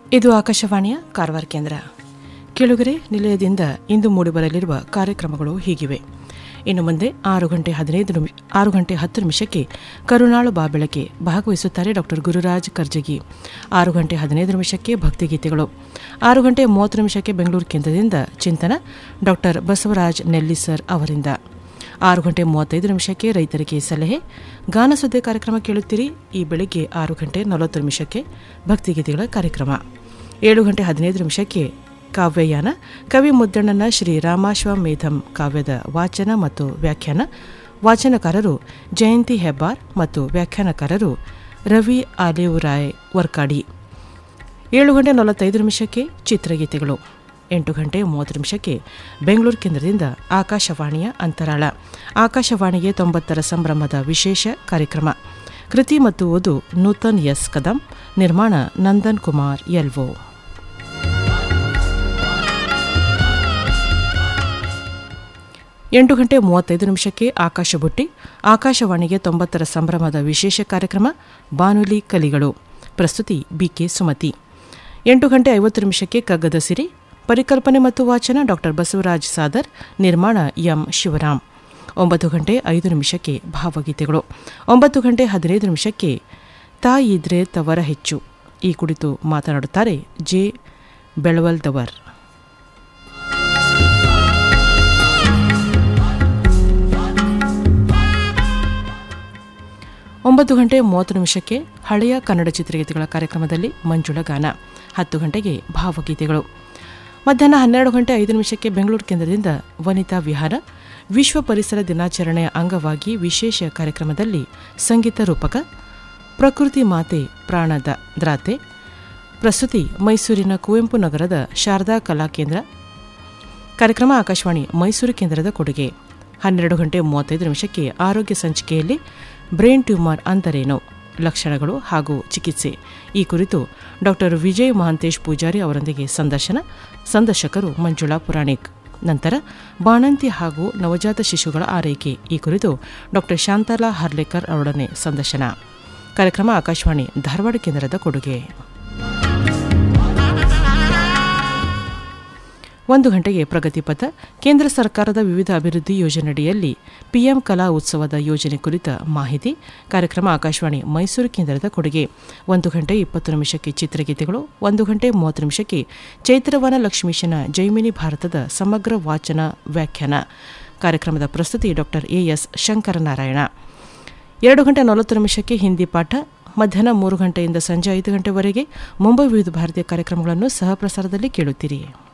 ಇದು ಆಕಾಶವಾಣಿಯ ಕಾರವಾರ ಕೇಂದ್ರ ಕೆಳಗರೆ ನಿಲಯದಿಂದ ಇಂದು ಮೂಡಿಬರಲಿರುವ ಕಾರ್ಯಕ್ರಮಗಳು ಹೀಗಿವೆ ಇನ್ನು ಮುಂದೆ ಆರು ಗಂಟೆ ಹದಿನೈದು ನಿಮಿಷ ಆರು ಗಂಟೆ ಹತ್ತು ನಿಮಿಷಕ್ಕೆ ಕರುಣಾಳು ಬಾಬೆಳಕೆ ಭಾಗವಹಿಸುತ್ತಾರೆ ಡಾಕ್ಟರ್ ಗುರುರಾಜ್ ಕರ್ಜಗಿ ಆರು ಗಂಟೆ ಹದಿನೈದು ನಿಮಿಷಕ್ಕೆ ಭಕ್ತಿಗೀತೆಗಳು ಆರು ಗಂಟೆ ಮೂವತ್ತು ನಿಮಿಷಕ್ಕೆ ಬೆಂಗಳೂರು ಕೇಂದ್ರದಿಂದ ಚಿಂತನ ಡಾಕ್ಟರ್ ಬಸವರಾಜ್ ನೆಲ್ಲಿಸರ್ ಅವರಿಂದ ಆರು ಗಂಟೆ ಮೂವತ್ತೈದು ನಿಮಿಷಕ್ಕೆ ರೈತರಿಗೆ ಸಲಹೆ ಗಾನ ಸುದ್ದಿ ಕಾರ್ಯಕ್ರಮ ಕೇಳುತ್ತೀರಿ ಈ ಬೆಳಿಗ್ಗೆ ಆರು ಗಂಟೆ ನಲವತ್ತು ನಿಮಿಷಕ್ಕೆ ಭಕ್ತಿಗೀತೆಗಳ ಕಾರ್ಯಕ್ರಮ ಏಳು ಗಂಟೆ ಹದಿನೈದು ನಿಮಿಷಕ್ಕೆ ಕಾವ್ಯಯಾನ ಕವಿ ಮುದ್ದಣ್ಣನ ಶ್ರೀ ರಾಮಾಶ್ವಮೇಧಂ ಕಾವ್ಯದ ವಾಚನ ಮತ್ತು ವ್ಯಾಖ್ಯಾನ ವಾಚನಕಾರರು ಜಯಂತಿ ಹೆಬ್ಬಾರ್ ಮತ್ತು ವ್ಯಾಖ್ಯಾನಕಾರರು ರವಿ ಆಲಿವುರಾಯ್ ವರ್ಕಾಡಿ ಏಳು ಗಂಟೆ ನಲವತ್ತೈದು ನಿಮಿಷಕ್ಕೆ ಚಿತ್ರಗೀತೆಗಳು ಎಂಟು ಗಂಟೆ ಮೂವತ್ತು ನಿಮಿಷಕ್ಕೆ ಬೆಂಗಳೂರು ಕೇಂದ್ರದಿಂದ ಆಕಾಶವಾಣಿಯ ಅಂತರಾಳ ಆಕಾಶವಾಣಿಗೆ ತೊಂಬತ್ತರ ಸಂಭ್ರಮದ ವಿಶೇಷ ಕಾರ್ಯಕ್ರಮ ಕೃತಿ ಮತ್ತು ಓದು ನೂತನ್ ಎಸ್ ಕದಂ ನಿರ್ಮಾಣ ನಂದನ್ ಕುಮಾರ್ ಎಲ್ವೋ ಎಂಟು ಗಂಟೆ ಮೂವತ್ತೈದು ನಿಮಿಷಕ್ಕೆ ಆಕಾಶ ಬುಟ್ಟಿ ಆಕಾಶವಾಣಿಗೆ ತೊಂಬತ್ತರ ಸಂಭ್ರಮದ ವಿಶೇಷ ಕಾರ್ಯಕ್ರಮ ಬಾನುಲಿ ಕಲಿಗಳು ಪ್ರಸ್ತುತಿ ಬಿಕೆ ಸುಮತಿ ಎಂಟು ಗಂಟೆ ಐವತ್ತು ನಿಮಿಷಕ್ಕೆ ಕಗ್ಗದ ಸಿರಿ ಪರಿಕಲ್ಪನೆ ಮತ್ತು ವಾಚನ ಡಾಕ್ಟರ್ ಬಸವರಾಜ್ ಸಾದರ್ ನಿರ್ಮಾಣ ಎಂ ಶಿವರಾಮ್ ಒಂಬತ್ತು ಗಂಟೆ ಐದು ನಿಮಿಷಕ್ಕೆ ಭಾವಗೀತೆಗಳು ಒಂಬತ್ತು ಗಂಟೆ ಹದಿನೈದು ನಿಮಿಷಕ್ಕೆ ತಾಯಿದ್ರೆ ತವರ ಹೆಚ್ಚು ಈ ಕುರಿತು ಮಾತನಾಡುತ್ತಾರೆ ಜೆ ಬೆಳವಲ್ದವರ್ ಒಂಬತ್ತು ಗಂಟೆ ಮೂವತ್ತು ನಿಮಿಷಕ್ಕೆ ಹಳೆಯ ಕನ್ನಡ ಚಿತ್ರಗೀತೆಗಳ ಕಾರ್ಯಕ್ರಮದಲ್ಲಿ ಮಂಜುಳ ಗಾನ ಹತ್ತು ಗಂಟೆಗೆ ಭಾವಗೀತೆಗಳು ಮಧ್ಯಾಹ್ನ ಹನ್ನೆರಡು ಗಂಟೆ ಐದು ನಿಮಿಷಕ್ಕೆ ಬೆಂಗಳೂರು ಕೇಂದ್ರದಿಂದ ವನಿತಾ ವಿಹಾರ ವಿಶ್ವ ಪರಿಸರ ದಿನಾಚರಣೆಯ ಅಂಗವಾಗಿ ವಿಶೇಷ ಕಾರ್ಯಕ್ರಮದಲ್ಲಿ ಸಂಗೀತ ರೂಪಕ ಪ್ರಕೃತಿ ಮಾತೆ ಪ್ರಾಣದ ದ್ರಾತೆ ಪ್ರಸ್ತುತಿ ಮೈಸೂರಿನ ಕುವೆಂಪು ನಗರದ ಶಾರದಾ ಕಲಾ ಕೇಂದ್ರ ಕಾರ್ಯಕ್ರಮ ಆಕಾಶವಾಣಿ ಮೈಸೂರು ಕೇಂದ್ರದ ಕೊಡುಗೆ ಹನ್ನೆರಡು ಗಂಟೆ ಮೂವತ್ತೈದು ನಿಮಿಷಕ್ಕೆ ಆರೋಗ್ಯ ಸಂಚಿಕೆಯಲ್ಲಿ ಬ್ರೈನ್ ಟ್ಯೂಮರ್ ಅಂದರೇನು ಲಕ್ಷಣಗಳು ಹಾಗೂ ಚಿಕಿತ್ಸೆ ಈ ಕುರಿತು ಡಾಕ್ಟರ್ ವಿಜಯ್ ಮಹಾಂತೇಶ್ ಪೂಜಾರಿ ಅವರೊಂದಿಗೆ ಸಂದರ್ಶನ ಸಂದರ್ಶಕರು ಮಂಜುಳಾ ಪುರಾಣಿಕ್ ನಂತರ ಬಾಣಂತಿ ಹಾಗೂ ನವಜಾತ ಶಿಶುಗಳ ಆರೈಕೆ ಈ ಕುರಿತು ಡಾಕ್ಟರ್ ಶಾಂತಲಾ ಹರ್ಲೇಕರ್ ಅವರೊಡನೆ ಸಂದರ್ಶನ ಕಾರ್ಯಕ್ರಮ ಆಕಾಶವಾಣಿ ಧಾರವಾಡ ಕೇಂದ್ರದ ಕೊಡುಗೆ ಒಂದು ಗಂಟೆಗೆ ಪ್ರಗತಿ ಪಥ ಕೇಂದ್ರ ಸರ್ಕಾರದ ವಿವಿಧ ಅಭಿವೃದ್ಧಿ ಯೋಜನೆಯಡಿಯಲ್ಲಿ ಪಿಎಂ ಕಲಾ ಉತ್ಸವದ ಯೋಜನೆ ಕುರಿತ ಮಾಹಿತಿ ಕಾರ್ಯಕ್ರಮ ಆಕಾಶವಾಣಿ ಮೈಸೂರು ಕೇಂದ್ರದ ಕೊಡುಗೆ ಒಂದು ಗಂಟೆ ಇಪ್ಪತ್ತು ನಿಮಿಷಕ್ಕೆ ಚಿತ್ರಗೀತೆಗಳು ಒಂದು ಗಂಟೆ ಮೂವತ್ತು ನಿಮಿಷಕ್ಕೆ ಚೈತ್ರವನ ಲಕ್ಷ್ಮೀಶನ ಜೈಮಿನಿ ಭಾರತದ ಸಮಗ್ರ ವಾಚನ ವ್ಯಾಖ್ಯಾನ ಕಾರ್ಯಕ್ರಮದ ಪ್ರಸ್ತುತಿ ಡಾಕ್ಟರ್ ಎಎಸ್ ಶಂಕರನಾರಾಯಣ ಎರಡು ಗಂಟೆ ನಲವತ್ತು ನಿಮಿಷಕ್ಕೆ ಹಿಂದಿ ಪಾಠ ಮಧ್ಯಾಹ್ನ ಮೂರು ಗಂಟೆಯಿಂದ ಸಂಜೆ ಐದು ಗಂಟೆವರೆಗೆ ಮುಂಬೈ ವಿವಿಧ ಭಾರತೀಯ ಕಾರ್ಯಕ್ರಮಗಳನ್ನು ಸಹ ಪ್ರಸಾರದಲ್ಲಿ ಕೇಳುತ್ತೀರಿ